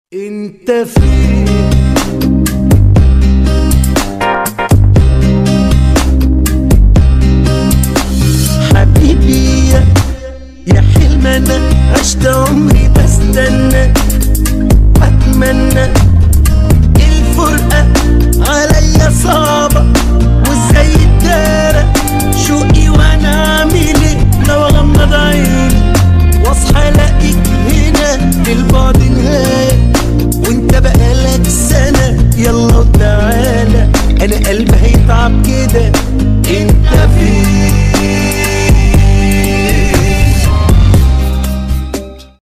انت فين حبيبي يا- يا حلم انا عشت عمري بستنى اتمنى الفرقة عليا صعبة